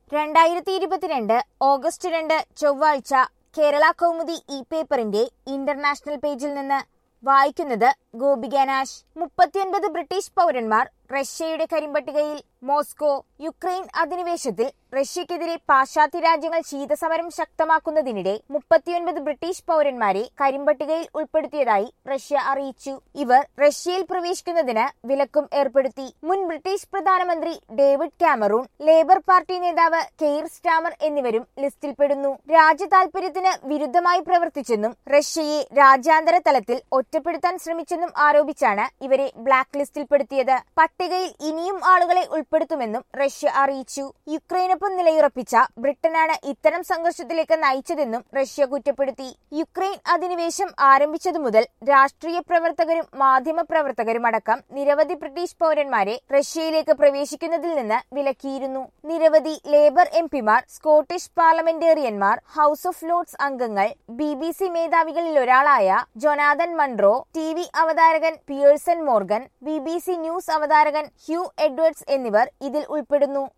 രണ്ടായിരത്തി ഇരുപത്തിരണ്ട് ഓഗസ്റ്റ് രണ്ട് ചൊവ്വാഴ്ച കേരള കൗമുദി ഇ പേപ്പറിന്റെ ഇന്റർനാഷണൽ പേജിൽ നിന്ന് വായിക്കുന്നത് ഗോപികാനാശ് മുപ്പത്തിയൊൻപത് ബ്രിട്ടീഷ് പൗരന്മാർ റഷ്യയുടെ കരിമ്പട്ടികയിൽ മോസ്കോ യുക്രൈൻ അധിനിവേശത്തിൽ റഷ്യക്കെതിരെ പാശ്ചാത്യ രാജ്യങ്ങൾ ശീതസമരം ശക്തമാക്കുന്നതിനിടെ മുപ്പത്തിയൊൻപത് ബ്രിട്ടീഷ് പൗരന്മാരെ കരിമ്പട്ടികയിൽ ഉൾപ്പെടുത്തിയതായി റഷ്യ അറിയിച്ചു ഇവർ റഷ്യയിൽ പ്രവേശിക്കുന്നതിന് വിലക്കും ഏർപ്പെടുത്തി മുൻ ബ്രിട്ടീഷ് പ്രധാനമന്ത്രി ഡേവിഡ് കാമറൂൺ ലേബർ പാർട്ടി നേതാവ് കെയർ സ്റ്റാമർ എന്നിവരും ലിസ്റ്റിൽപ്പെടുന്നു രാജ്യ താൽപര്യത്തിന് വിരുദ്ധമായി പ്രവർത്തിച്ചെന്നും റഷ്യയെ രാജ്യാന്തര തലത്തിൽ ഒറ്റപ്പെടുത്താൻ ശ്രമിച്ചെന്നും ആരോപിച്ചാണ് ഇവരെ ബ്ലാക്ക് ലിസ്റ്റിൽപ്പെടുത്തിയത് പട്ടികയിൽ ഇനിയും ആളുകളെ ഉൾപ്പെടുത്തുമെന്നും റഷ്യ അറിയിച്ചു യുക്രൈനൊപ്പം നിലയുറപ്പിച്ച ബ്രിട്ടനാണ് ഇത്തരം സംഘർഷത്തിലേക്ക് നയിച്ചതെന്നും റഷ്യ കുറ്റപ്പെടുത്തി യുക്രൈൻ അധിനിവേശം ആരംഭിച്ചതു മുതൽ രാഷ്ട്രീയ പ്രവർത്തകരും മാധ്യമ പ്രവർത്തകരും അടക്കം നിരവധി ബ്രിട്ടീഷ് പൗരന്മാരെ റഷ്യയിലേക്ക് പ്രവേശിക്കുന്നതിൽ നിന്ന് വിലക്കിയിരുന്നു നിരവധി ലേബർ എം പിമാർ സ്കോട്ടിഷ് പാർലമെന്റേറിയന്മാർ ഹൌസ് ഓഫ് ലോർഡ്സ് അംഗങ്ങൾ ബി ബി സി മേധാവികളിൽ ഒരാളായ ജൊനാഥൻ മൺറോ ടി വി അവതാരകൻ Piers Morgan B B C news അവതാരകൻ ഹ്യൂ എഡ്വേർഡ്സ് എന്നിവർ ഇതിൽ ഉൾപ്പെടുന്നു